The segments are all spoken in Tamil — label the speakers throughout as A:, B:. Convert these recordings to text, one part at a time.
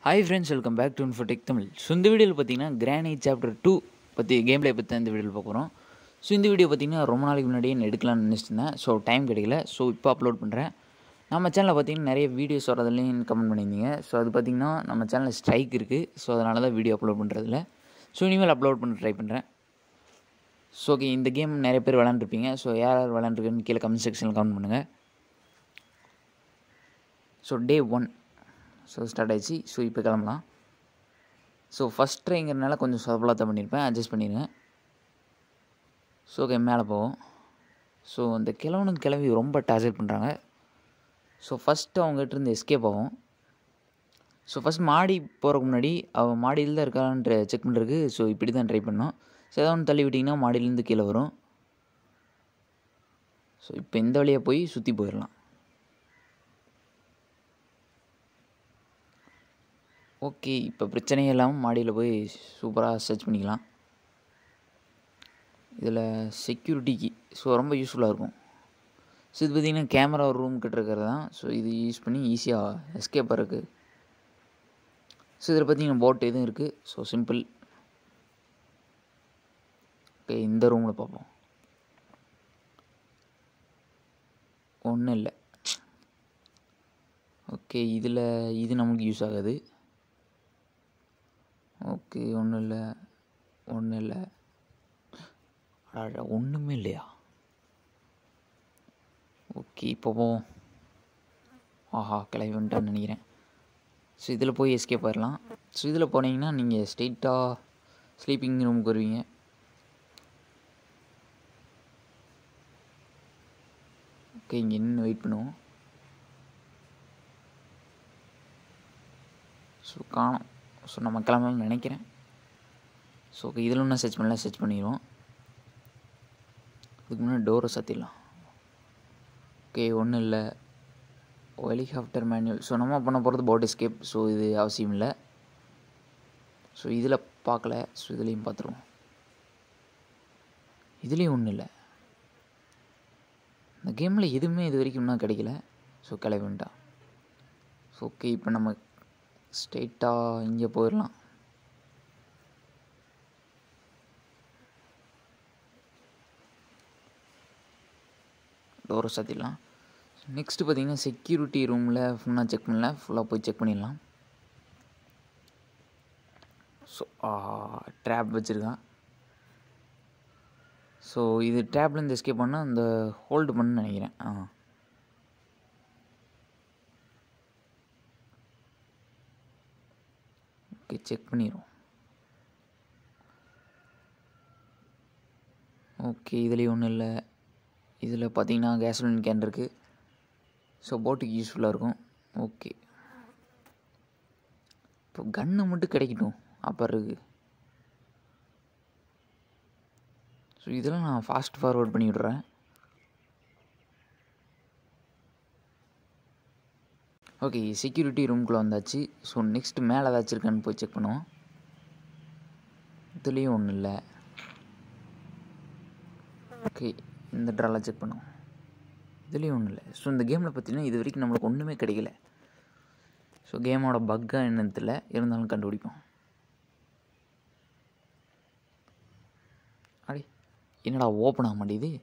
A: hi friends welcome back to tech Tamil so இந்த வீடியோவில் பார்த்தீங்கன்னா கிரானைட் சாப்டர் டூ பற்றி கேம் பிளே பற்றி தான் இந்த வீடியோவில் பார்க்க போகிறோம் ஸோ இந்த வீடியோ பார்த்தீங்கன்னா ரொம்ப நாளைக்கு முன்னாடியே நான் எடுக்கலாம்னு நினச்சிருந்தேன் ஸோ டைம் கிடைக்கல ஸோ இப்போ அப்லோட் பண்ணுறேன் நம்ம சேனலில் பார்த்தீங்கன்னா நிறைய வீடியோஸ் வரதுலேயும் கமெண்ட் பண்ணியிருந்தீங்க ஸோ அது பார்த்தீங்கன்னா நம்ம சேனலில் ஸ்ட்ரைக் இருக்குது ஸோ அதனால தான் வீடியோ அப்லோட் பண்ணுறதில்ல ஸோ இனிமேல் அப்லோட் பண்ண ட்ரை பண்ணுறேன் ஸோ ஓகே இந்த கேம் நிறைய பேர் விளாண்டுருப்பீங்க ஸோ யார் யார் விளாண்டுருக்குன்னு கீழே கமெண்ட் செக்ஷனில் கமெண்ட் பண்ணுங்கள் so day one so start ஆயிடுச்சு ஸோ இப்போ கிளம்பலாம் ஸோ ஃபஸ்ட் ட்ரைங்கிறனால கொஞ்சம் சொதப்பலாக தான் பண்ணியிருப்பேன் அட்ஜஸ்ட் பண்ணிடுங்க ஸோ ஓகே மேலே போவோம் ஸோ இந்த கிழவனுக்கு கிளம்பி ரொம்ப டார்ச்சர் பண்ணுறாங்க ஸோ ஃபஸ்ட்டு அவங்ககிட்ட இருந்து எஸ்கேப் ஆகும் ஸோ ஃபஸ்ட் மாடி போகிறதுக்கு முன்னாடி அவன் மாடியில் தான் இருக்கான்ட்டு செக் பண்ணுறதுக்கு ஸோ இப்படி தான் ட்ரை பண்ணோம் ஸோ ஏதாவது ஒன்று தள்ளி விட்டிங்கன்னா மாடியிலேருந்து கீழே வரும் ஸோ இப்போ இந்த வழியாக போய் சுற்றி போயிடலாம் ஓகே இப்போ பிரச்சனையே இல்லாமல் மாடியில் போய் சூப்பராக சர்ச் பண்ணிக்கலாம் இதில் செக்யூரிட்டிக்கு ஸோ ரொம்ப யூஸ்ஃபுல்லாக இருக்கும் ஸோ இது பார்த்திங்கன்னா கேமரா ஒரு ரூம் கிட்ட இருக்கிறது தான் ஸோ இது யூஸ் பண்ணி ஈஸியாக எஸ்கேப் இருக்குது ஸோ இதில் பார்த்தீங்கன்னா போட் எதுவும் இருக்குது ஸோ சிம்பிள் ஓகே இந்த ரூமில் பார்ப்போம் ஒன்றும் இல்லை ஓகே இதில் இது நமக்கு யூஸ் ஆகாது ஓகே ஒன்றும் இல்லை ஒன்றும் இல்லை அடடா ஒன்றுமே இல்லையா ஓகே இப்போ போவோம் ஆஹா கிளம்பி வந்துட்டான்னு நினைக்கிறேன் ஸோ இதில் போய் எஸ்கேப் ஆயிடலாம் ஸோ இதில் போனீங்கன்னா நீங்கள் ஸ்ட்ரெயிட்டாக ஸ்லீப்பிங் ரூமுக்கு வருவீங்க ஓகே இங்கே இன்னும் வெயிட் பண்ணுவோம் ஸோ காணும் ஸோ நம்ம கிளம்பலாம்னு நினைக்கிறேன் ஸோ ஓகே இதில் ஒன்றும் சர்ச் பண்ணலாம் சர்ச் பண்ணிடுவோம் அதுக்கு முன்னாடி டோரை சாத்திடலாம் ஓகே ஒன்றும் இல்லை ஹெலிகாப்டர் மேனுவல் ஸோ நம்ம பண்ண போகிறது போட் எஸ்கேப் ஸோ இது அவசியம் இல்லை ஸோ இதில் பார்க்கல ஸோ இதுலேயும் பார்த்துருவோம் இதுலேயும் ஒன்றும் இல்லை இந்த கேமில் எதுவுமே இது வரைக்கும் இன்னும் கிடைக்கல ஸோ கிளம்பிட்டா ஸோ ஓகே இப்போ நம்ம ஸ்ட்ரெயிட்டாக இங்கே போயிடலாம் டோரை சாத்திடலாம் நெக்ஸ்ட்டு பார்த்தீங்கன்னா செக்யூரிட்டி ரூமில் ஃபுல்லாக செக் பண்ணல ஃபுல்லாக போய் செக் பண்ணிடலாம் ஸோ ட்ராப் வச்சுருக்கான் ஸோ இது ட்ராப்லேருந்து எஸ்கேப் பண்ணால் அந்த ஹோல்டு பண்ணு நினைக்கிறேன் ஆ ஓகே செக் பண்ணிடுவோம் ஓகே இதுலேயும் ஒன்றும் இல்லை இதில் பார்த்தீங்கன்னா கேஸ்லின் கேன் இருக்குது ஸோ போட்டுக்கு யூஸ்ஃபுல்லாக இருக்கும் ஓகே இப்போ கன்று மட்டும் கிடைக்கட்டும் அப்போ இருக்கு ஸோ இதெல்லாம் நான் ஃபாஸ்ட் ஃபார்வர்ட் பண்ணி விட்றேன் ஓகே செக்யூரிட்டி ரூம்குள்ளே வந்தாச்சு ஸோ நெக்ஸ்ட் மேலே ஏதாச்சும் இருக்கான்னு போய் செக் பண்ணுவோம் இதுலேயும் ஒன்றும் இல்லை ஓகே இந்த ட்ராலாம் செக் பண்ணுவோம் இதுலேயும் ஒன்றும் இல்லை ஸோ இந்த கேமில் பார்த்தீங்கன்னா இது வரைக்கும் நம்மளுக்கு ஒன்றுமே கிடைக்கல ஸோ கேமோட பக்காக என்னன்னு தெரியல இருந்தாலும் கண்டுபிடிப்போம் அடி என்னடா ஓப்பன் ஆக மாட்டேது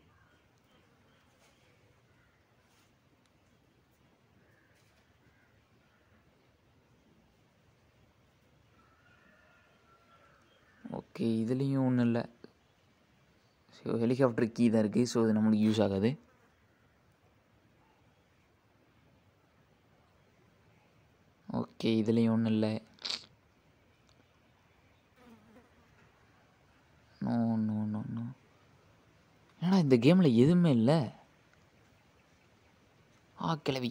A: ஓகே இதுலேயும் ஒன்றும் இல்லை ஸோ ஹெலிகாப்டர் கீ தான் இருக்குது ஸோ இது நம்மளுக்கு யூஸ் ஆகாது ஓகே இதுலேயும் ஒன்றும் இல்லை நோ நோ நோ நோ ஏன்னா இந்த கேமில் எதுவுமே இல்லை ஆ கிளவி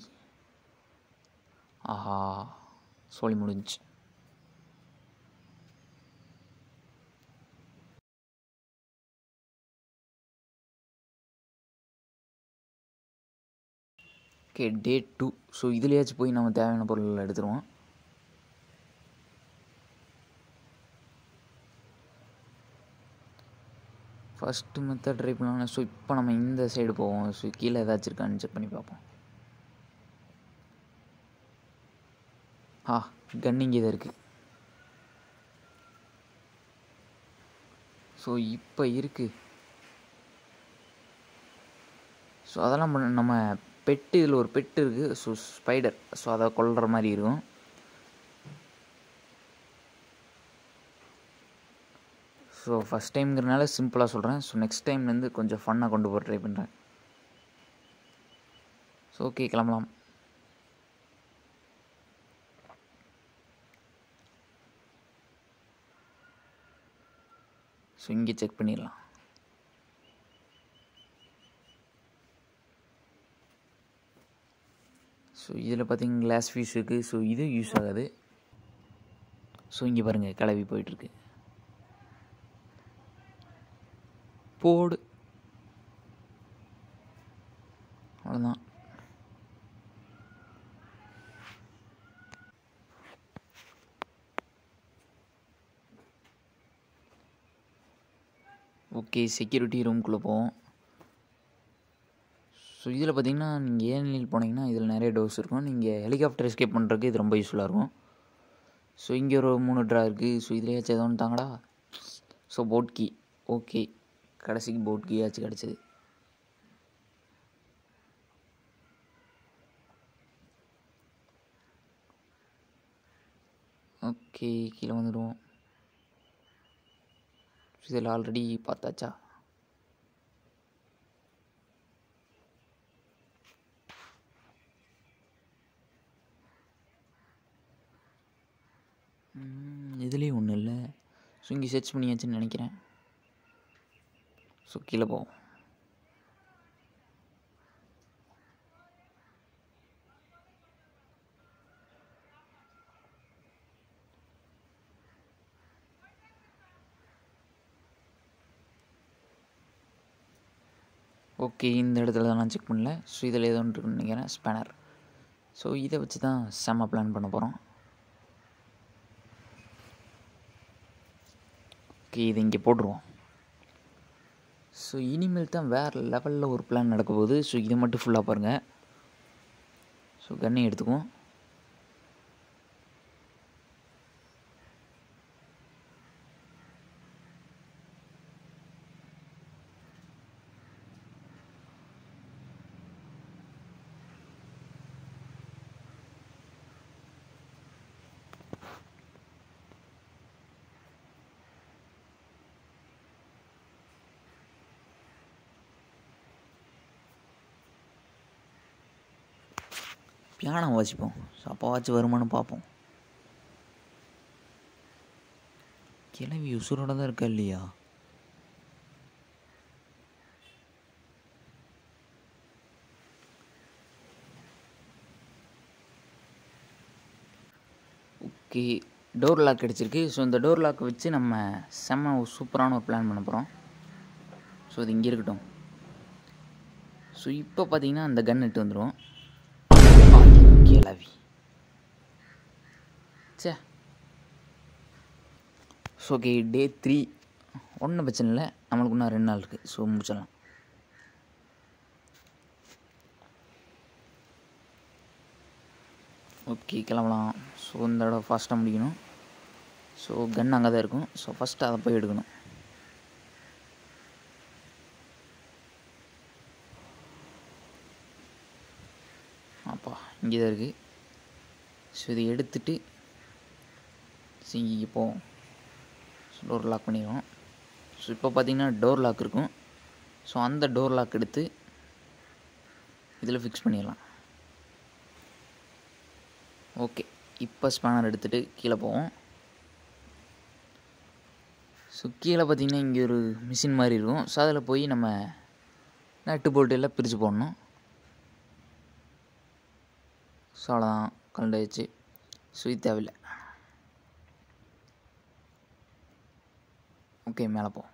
A: ஆஹா சொல்லி முடிஞ்சு ஓகே டே டூ ஸோ இதுலேயாச்சும் போய் நம்ம தேவையான பொருள் எடுத்துருவோம் ஃபஸ்ட்டு மெத்தட் ட்ரை பண்ணலாம் ஸோ இப்போ நம்ம இந்த சைடு போவோம் ஸோ கீழே ஏதாச்சும் இருக்கான்னு செக் பண்ணி பார்ப்போம் ஆ கன் இங்கே தான் இருக்குது ஸோ இப்போ இருக்குது ஸோ அதெல்லாம் பண்ண நம்ம பெட்டு இதில் ஒரு பெட்டு இருக்குது ஸோ ஸ்பைடர் ஸோ அதை கொல்ற மாதிரி இருக்கும் ஸோ ஃபஸ்ட் டைம்ங்கிறனால சிம்பிளாக சொல்கிறேன் ஸோ நெக்ஸ்ட் டைம்லேருந்து கொஞ்சம் ஃபன்னாக கொண்டு போக ட்ரை பண்ணுறேன் ஸோ ஓகே கிளம்பலாம் ஸோ இங்கே செக் பண்ணிடலாம் ஸோ இதில் பார்த்தீங்கன்னா கிளாஸ் ஃபியூஸ் இருக்குது ஸோ இது யூஸ் ஆகாது ஸோ இங்கே பாருங்கள் கிளவி போயிட்டுருக்கு போடு அவ்வளோதான் ஓகே செக்யூரிட்டி ரூம்குள்ளே போவோம் ஸோ இதில் பார்த்தீங்கன்னா நீங்கள் ஏனில் போனீங்கன்னா இதில் நிறைய டோர்ஸ் இருக்கும் நீங்கள் ஹெலிகாப்டர் எஸ்கேப் பண்ணுறதுக்கு இது ரொம்ப யூஸ்ஃபுல்லாக இருக்கும் ஸோ இங்கே ஒரு மூணு ட்ரா இருக்குது ஸோ இதுலேயாச்சும் எதோ ஒன்று தாங்கடா ஸோ போட் கீ ஓகே கடைசிக்கு போட் கீயாச்சும் கிடச்சிது ஓகே கீழே வந்துடுவோம் இதில் ஆல்ரெடி பார்த்தாச்சா இதுலேயும் ஒன்றும் இல்லை ஸோ இங்கே சர்ச் பண்ணியாச்சுன்னு நினைக்கிறேன் ஸோ கீழே போவோம் ஓகே இந்த இடத்துல தான் நான் செக் பண்ணல ஸோ இதில் ஏதோ ஒன்று இருக்குன்னு நினைக்கிறேன் ஸ்பேனர் ஸோ இதை வச்சு தான் செம்ம பிளான் பண்ண போகிறோம் ஓகே இதை இங்கே போட்டுருவோம் ஸோ இனிமேல் தான் வேறு லெவலில் ஒரு பிளான் நடக்க போகுது ஸோ இதை மட்டும் ஃபுல்லாக பாருங்கள் ஸோ கன்னை எடுத்துக்குவோம் பியானோ வாசிப்போம் ஸோ அப்போ வாட்சி வருமானு பார்ப்போம் கிளவி உசுரோட தான் இருக்கா இல்லையா ஓகே டோர் லாக் கிடச்சிருக்கு ஸோ இந்த டோர் லாக் வச்சு நம்ம செம்ம ஒரு சூப்பரான ஒரு பிளான் பண்ண போகிறோம் ஸோ இது இங்கே இருக்கட்டும் ஸோ இப்போ பார்த்தீங்கன்னா அந்த கன் எட்டு வந்துடும் கிளவி சே ஸோ ஓகே டே த்ரீ ஒன்றும் பிரச்சனை இல்லை நம்மளுக்கு இன்னும் ரெண்டு நாள் இருக்குது ஸோ முடிச்சிடலாம் ஓகே கிளம்பலாம் ஸோ இந்த தடவை ஃபாஸ்ட்டாக முடிக்கணும் ஸோ கன் அங்கே தான் இருக்கும் ஸோ ஃபஸ்ட்டு அதை போய் எடுக்கணும் அப்பா இங்கே தான் இருக்குது ஸோ இதை எடுத்துட்டு ஸோ இங்கே போவோம் ஸோ டோர் லாக் பண்ணிடுவோம் ஸோ இப்போ பார்த்தீங்கன்னா டோர் லாக் இருக்கும் ஸோ அந்த டோர் லாக் எடுத்து இதில் ஃபிக்ஸ் பண்ணிடலாம் ஓகே இப்போ ஸ்பேனர் எடுத்துகிட்டு கீழே போவோம் ஸோ கீழே பார்த்தீங்கன்னா இங்கே ஒரு மிஷின் மாதிரி இருக்கும் ஸோ அதில் போய் நம்ம நட்டு போல்ட்டு எல்லாம் பிரித்து போடணும் ஸோ அவ்வளோதான் கலண்டாயிடுச்சு ஸோ இது தேவையில்லை ஓகே மேலே போ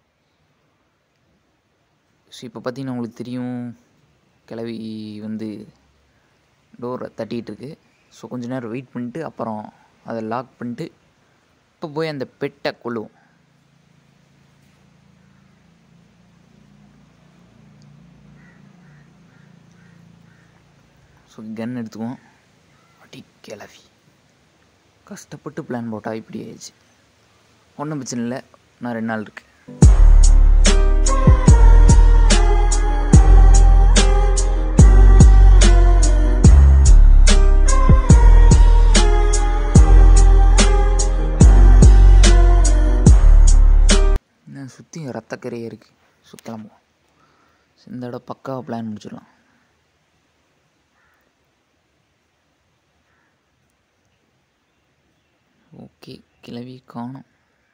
A: ஸோ இப்போ பார்த்தீங்கன்னா உங்களுக்கு தெரியும் கிளவி வந்து டோரை தட்டிகிட்டு இருக்கு ஸோ கொஞ்ச நேரம் வெயிட் பண்ணிட்டு அப்புறம் அதை லாக் பண்ணிட்டு இப்போ போய் அந்த பெட்டை கொள்ளுவோம் ஸோ கன் எடுத்துக்குவோம் அடி கிளவி கஷ்டப்பட்டு பிளான் போட்டால் இப்படி ஆயிடுச்சு ஒன்றும் பிரச்சனை இல்லை நான் ரெண்டு நாள் இருக்கு இன்னும் சுற்றி ரத்தக்கரையே இருக்குது ஸோ கிளம்புவோம் இந்த இடம் பக்காவாக பிளான் முடிச்சிடலாம் ஓகே கிளவி காணும்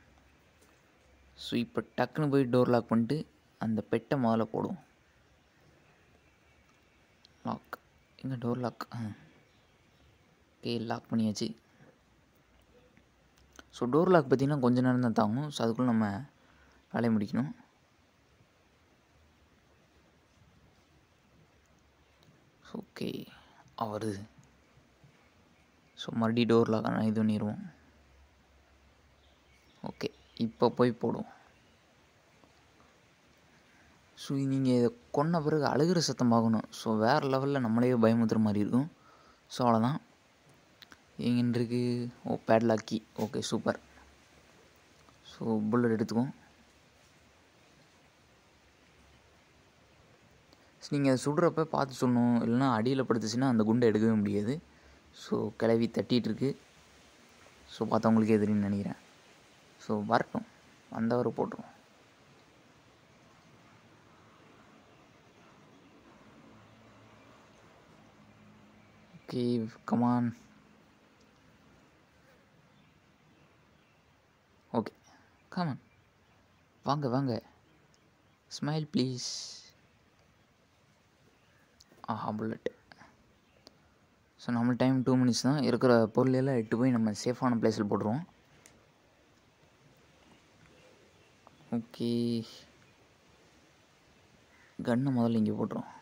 A: ஸோ இப்போ டக்குன்னு போய் டோர் லாக் பண்ணிட்டு அந்த பெட்டை முதல்ல போடுவோம் லாக் எங்கே டோர் லாக் ஆ ஓகே லாக் பண்ணியாச்சு ஸோ டோர் லாக் பார்த்திங்கன்னா கொஞ்ச நேரம் தான் தாங்கும் ஸோ அதுக்குள்ளே நம்ம வேலையை முடிக்கணும் ஓகே வருது ஸோ மறுபடியும் டோர் லாக் ஆனால் இது பண்ணிடுவோம் ஓகே இப்போ போய் போடுவோம் ஸோ நீங்கள் இதை கொன்ன பிறகு அழுகிற சத்தம் பார்க்கணும் ஸோ வேறு லெவலில் நம்மளே பயமுத்துற மாதிரி இருக்கும் ஸோ அவ்வளோதான் எங்கே இருக்கு ஓ பேட்லாக்கி ஓகே சூப்பர் ஸோ புல்லட் எடுத்துக்குவோம் நீங்கள் அதை சுடுறப்ப பார்த்து சொல்லணும் இல்லைன்னா அடியில் படுத்துச்சுன்னா அந்த குண்டை எடுக்கவே முடியாது ஸோ கிளவி தட்டிகிட்டு இருக்கு ஸோ பார்த்தவங்களுக்கே தெரியும்னு நினைக்கிறேன் ஸோ வரட்டும் வந்தவரை போட்டுருவோம் ஓகே கமான் ஓகே கமான் வாங்க வாங்க ஸ்மைல் ப்ளீஸ் ஆஹா புல்லட் ஸோ நம்ம டைம் டூ மினிட்ஸ் தான் இருக்கிற பொருள் எல்லாம் எட்டு போய் நம்ம சேஃபான பிளேஸில் போட்டுருவோம் ஓகே கன்னை முதல்ல இங்கே போட்டுருவோம்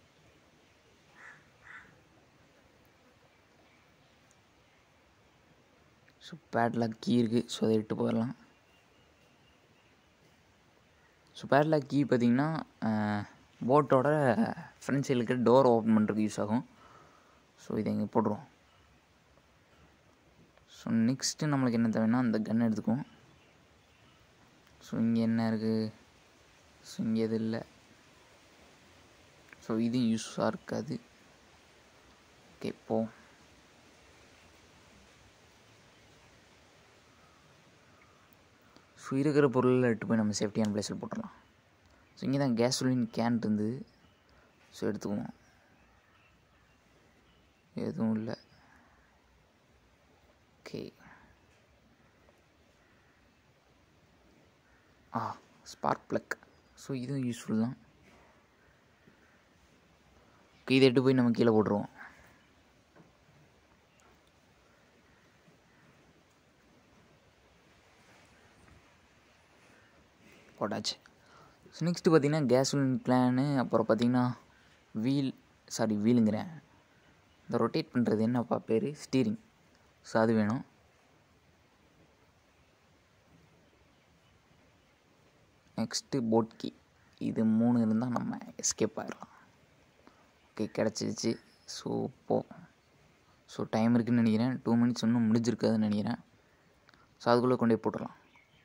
A: ஸோ பேட்லாக் கீ இருக்குது ஸோ அதை எட்டு போயிடலாம் ஸோ பேட்லாக் கீ பார்த்திங்கன்னா போட்டோட ஃப்ரண்ட் சைடில் இருக்கிற டோர் ஓப்பன் பண்ணுறதுக்கு யூஸ் ஆகும் ஸோ இதை இங்கே போட்டுருவோம் ஸோ நெக்ஸ்ட்டு நம்மளுக்கு என்ன தேவைன்னா அந்த கன் எடுத்துக்குவோம் ஸோ இங்கே என்ன இருக்குது ஸோ இங்கே எது இல்லை ஸோ இதுவும் யூஸாக இருக்காது ஓகே போ ஸோ இருக்கிற பொருளில் எட்டு போய் நம்ம சேஃப்டியான பிளேஸில் போட்டுடலாம் ஸோ இங்கே தான் கேஸ்லின் கேன் இருந்தது ஸோ எடுத்துக்குவோம் எதுவும் இல்லை ஓகே ஆ ஸ்பார்க் ப்ளக் ஸோ இதுவும் யூஸ்ஃபுல் தான் ஓகே இதை எட்டு போய் நம்ம கீழே போட்டுருவோம் போட்டாச்சு ஸோ நெக்ஸ்ட்டு பார்த்தீங்கன்னா கேஸ்லின் பிளானு அப்புறம் பார்த்தீங்கன்னா வீல் சாரி வீலுங்கிறேன் இந்த ரொட்டேட் பண்ணுறது என்னப்பா பேர் ஸ்டீரிங் ஸோ அது வேணும் நெக்ஸ்ட்டு போட் கீ இது மூணு இருந்தால் நம்ம எஸ்கேப் ஆகிடலாம் ஓகே கிடச்சிருச்சு ஸோ போ ஸோ டைம் இருக்குதுன்னு நினைக்கிறேன் டூ மினிட்ஸ் இன்னும் முடிஞ்சிருக்காதுன்னு நினைக்கிறேன் ஸோ அதுக்குள்ளே கொண்டு போய் போட்டுடலாம்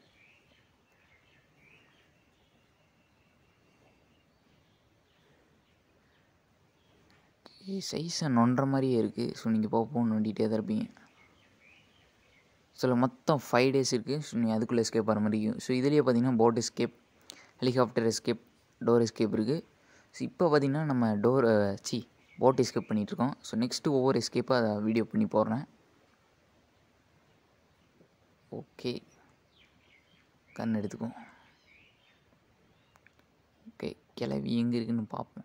A: சைஸை நொன்ற மாதிரியே இருக்குது ஸோ நீங்கள் போக போக நோண்டிகிட்டே தான் இருப்பீங்க சில மொத்தம் ஃபைவ் டேஸ் இருக்குது ஸோ நீங்கள் அதுக்குள்ளே எஸ்கேப் ஆகிற மாதிரி இருக்கும் ஸோ இதுலேயே பார்த்தீங்கன்னா boat escape helicopter escape door escape இருக்குது ஸோ இப்போ பார்த்தீங்கன்னா நம்ம டோர் சி போட் எஸ்கேப் பண்ணிகிட்ருக்கோம் ஸோ நெக்ஸ்ட்டு ஒவ்வொரு எஸ்கேப்பாக அதை வீடியோ பண்ணி போடுறேன் ஓகே கண் எடுத்துக்குவோம் ஓகே கிளவி எங்கே இருக்குன்னு பார்ப்போம்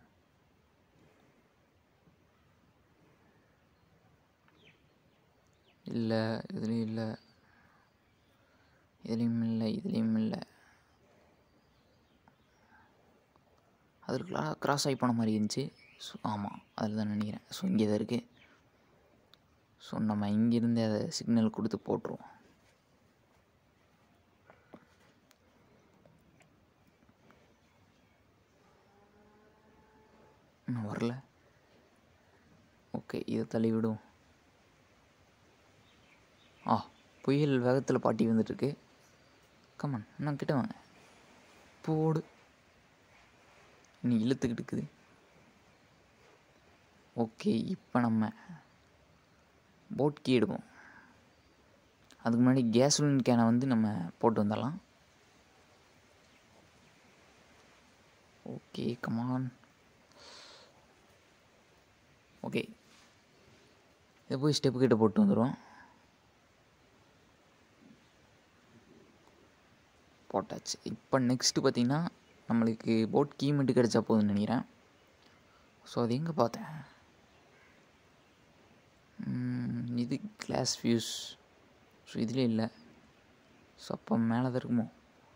A: இல்லை இதுலேயும் இல்லை இதுலேயும் இல்லை இதுலேயும் இல்லை அதில் கிளா கிராஸ் ஆகி போன மாதிரி இருந்துச்சு ஸோ ஆமாம் அதில் தான் நினைக்கிறேன் ஸோ இங்கே தான் இருக்குது ஸோ நம்ம இங்கேருந்து அதை சிக்னல் கொடுத்து போட்டுருவோம் இன்னும் வரல ஓகே இதை தள்ளி விடுவோம் ஆ புயல் வேகத்தில் பாட்டி வந்துட்டுருக்கு கமான் நான் கிட்ட வாங்க போடு நீ இழுத்துக்கிட்டு இருக்குது ஓகே இப்போ நம்ம போட் கீ எடுப்போம் அதுக்கு முன்னாடி கேஸ்லின் கேனை வந்து நம்ம போட்டு வந்துடலாம் ஓகே கமான் ஓகே இதை போய் ஸ்டெப்பு கிட்ட போட்டு வந்துடுவோம் போட்டாச்சு இப்போ நெக்ஸ்ட்டு பார்த்தீங்கன்னா நம்மளுக்கு போட் கீ மட்டும் கிடச்சா போதும்னு நினைக்கிறேன் ஸோ அது எங்கே பார்த்தேன் ம், இது கிளாஸ் ஃபியூஸ் ஸோ இதுலேயே இல்லை ஸோ அப்போ மேலே தான் இருக்குமோ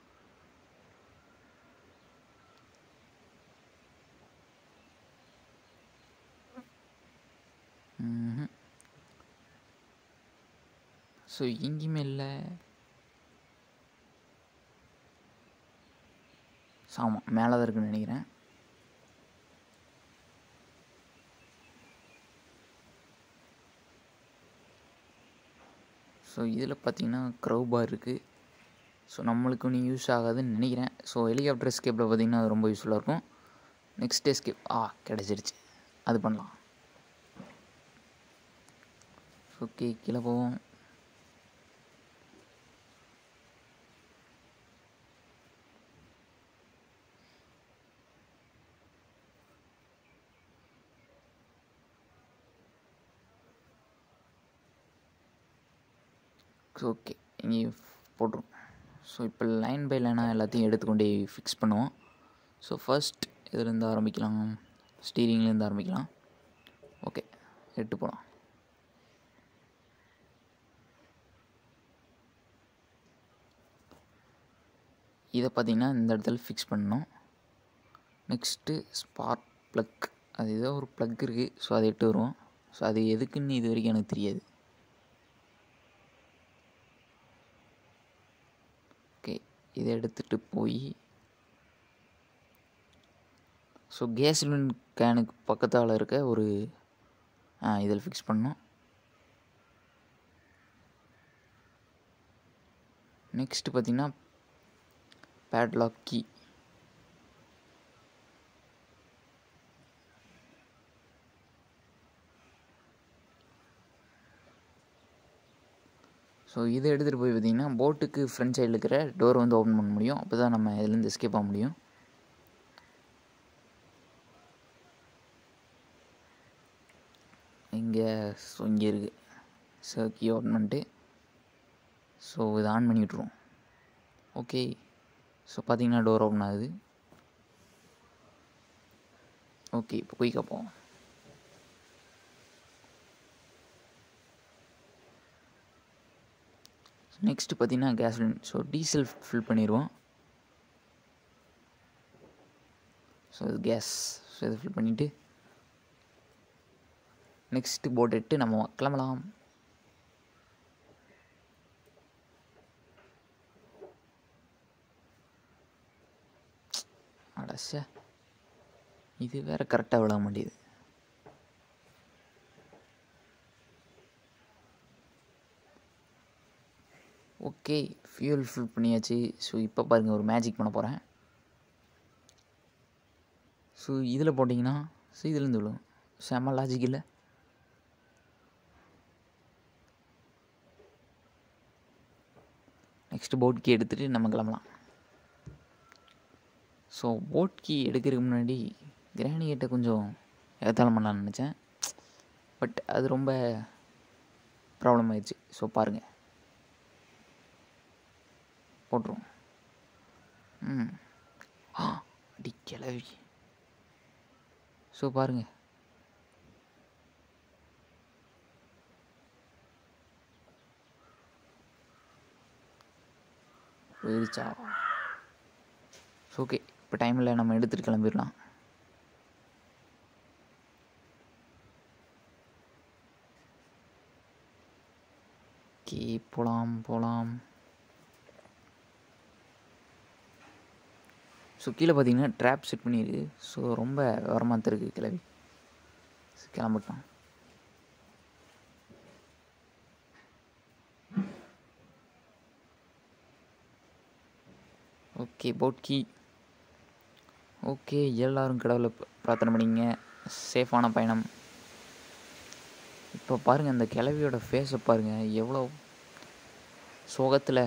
A: ஸோ எங்கேயுமே இல்லை ஆமாம் மேலே தான் இருக்குன்னு நினைக்கிறேன் ஸோ இதில் பார்த்தீங்கன்னா க்ரௌ பார் இருக்குது ஸோ நம்மளுக்கு ஒன்றும் யூஸ் ஆகாதுன்னு நினைக்கிறேன் ஸோ ஹெலிகாப்டர் எஸ்கேப்பில் பார்த்தீங்கன்னா அது ரொம்ப யூஸ்ஃபுல்லாக இருக்கும் நெக்ஸ்ட் எஸ்கேப் ஆ கிடச்சிருச்சு அது பண்ணலாம் ஓகே கீழே போவோம் ஓகே இங்கே போட்டுரும் ஸோ இப்போ லைன் பை லைனாக எல்லாத்தையும் எடுத்துக்கொண்டே ஃபிக்ஸ் பண்ணுவோம் ஸோ ஃபர்ஸ்ட் இதுலேருந்து ஆரம்பிக்கலாம் ஸ்டீரிங்லேருந்து ஆரம்பிக்கலாம் ஓகே எட்டு போகலாம் இதை பார்த்தீங்கன்னா இந்த இடத்துல ஃபிக்ஸ் பண்ணணும் நெக்ஸ்ட்டு ஸ்பார்க் ப்ளக் அது ஏதோ ஒரு ப்ளக் இருக்குது ஸோ அதை எட்டு வருவோம் ஸோ அது எதுக்குன்னு இது வரைக்கும் எனக்கு தெரியாது ஓகே இதை எடுத்துகிட்டு போய் ஸோ கேஸ் கேனுக்கு பக்கத்தால் இருக்க ஒரு ஆ இதில் ஃபிக்ஸ் பண்ணோம் நெக்ஸ்ட்டு பார்த்தீங்கன்னா பேட்லாக் கீ ஸோ இதை எடுத்துகிட்டு போய் பார்த்தீங்கன்னா போட்டுக்கு ஃப்ரண்ட் சைடில் இருக்கிற டோர் வந்து ஓப்பன் பண்ண முடியும் அப்போ தான் நம்ம இதுலேருந்து எஸ்கேப் ஆக முடியும் இங்கே ஸோ இங்கே இருக்குது ஸோ கீ ஓப்பன் பண்ணிட்டு ஸோ இதை ஆன் பண்ணி விட்ருவோம் ஓகே ஸோ பார்த்தீங்கன்னா டோர் ஓப்பன் ஆகுது ஓகே இப்போ குயிக்காக போவோம் நெக்ஸ்ட்டு பார்த்தீங்கன்னா கேஸ்லின் ஸோ டீசல் ஃபில் பண்ணிடுவோம் ஸோ இது கேஸ் ஸோ இதை ஃபில் பண்ணிவிட்டு நெக்ஸ்ட்டு போட் எட்டு நம்ம கிளம்பலாம் அடச்ச இது வேற கரெக்டாக விழ மாட்டேது ஓகே ஃபியூல் ஃபில் பண்ணியாச்சு ஸோ இப்போ பாருங்கள் ஒரு மேஜிக் பண்ண போகிறேன் ஸோ இதில் போட்டிங்கன்னா ஸோ இதுலேருந்து விழுவும் செம்ம லாஜிக் இல்லை நெக்ஸ்ட் போட் கீ எடுத்துகிட்டு நம்ம கிளம்பலாம் ஸோ போட் கீ எடுக்கிறதுக்கு முன்னாடி கிராணிகிட்ட கொஞ்சம் ஏத்தாளம் பண்ணலான்னு நினச்சேன் பட் அது ரொம்ப ப்ராப்ளம் ஆயிடுச்சு ஸோ பாருங்கள் போட்டுருவோம் ம் ஆ அடி கிளவி ஸோ பாருங்க போயிடுச்சா ஓகே இப்போ டைமில் நம்ம எடுத்துகிட்டு கிளம்பிடலாம் ஓகே போகலாம் போகலாம் ஸோ கீழே பார்த்தீங்கன்னா ட்ராப் செட் பண்ணியிருக்கு ஸோ ரொம்ப விவரமாக தான் இருக்குது கிளவி கிளம்பட்டோம் ஓகே போட் கீ ஓகே எல்லாரும் கடவுளை ப- பிரார்த்தனை பண்ணிங்க சேஃபான பயணம் இப்போ பாருங்கள் அந்த கிழவியோட ஃபேஸை பாருங்கள் எவ்வளோ சோகத்தில்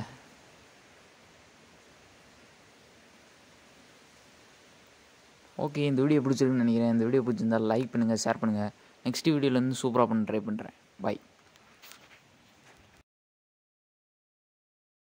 A: ஓகே இந்த வீடியோ பிடிச்சிருக்குன்னு நினைக்கிறேன் இந்த வீடியோ பிடிச்சிருந்தா லைக் பண்ணுங்கள் ஷேர் பண்ணுங்கள் நெக்ஸ்ட் வீடியோவில் வந்து சூப்பராக பண்ண ட்ரை பண்ணுறேன் பை